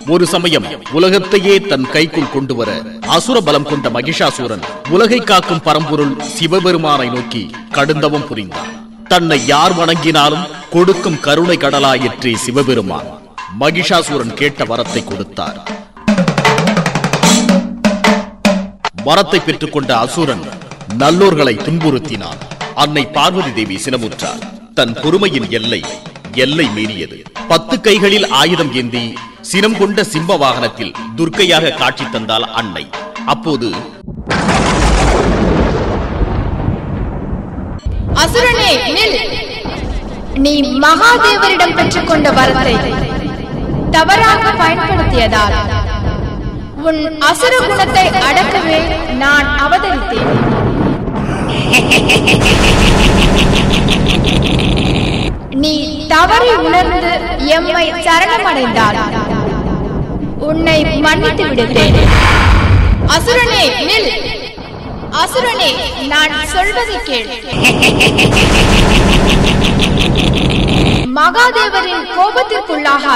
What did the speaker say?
ஒரு சமயம் உலகத்தையே தன் கைக்குள் கொண்டு வர அசுர பலம் கொண்ட மகிஷாசூரன் உலகை காக்கும் பரம்பொருள் சிவபெருமானை நோக்கி கடுந்தவம் புரிந்தான் தன்னை யார் வணங்கினாலும் கொடுக்கும் கருணை கடலாயிற்றே சிவபெருமான் மகிஷாசூரன் கேட்ட வரத்தை கொடுத்தார் வரத்தை பெற்றுக்கொண்ட அசுரன் நல்லோர்களை துன்புறுத்தினான் அன்னை பார்வதி தேவி சினமுற்றார் தன் பொறுமையின் எல்லை எல்லை மீறியது பத்து கைகளில் ஆயுதம் ஏந்தி சினம் கொண்ட சிம்ப வாகனத்தில் துர்க்கையாக காட்சி தந்தாள் அன்னை அப்போது அசுரனே நில் நீ மகாதேவரிடம் பெற்றுக்கொண்ட வரத்தை தவறாக பயன்படுத்தியதால் உன் அசுர குணத்தை அடக்கவே நான் அவதரித்தேன் நீ தவறை உணர்ந்து எம்மை சரணமடைந்தால் உன்னை மன்னித்து விடுவேன் அசுரனே நில் அசுரனே நான் சொல்வதை கேள் மகாதேவரின் கோபத்திற்குள்ளாக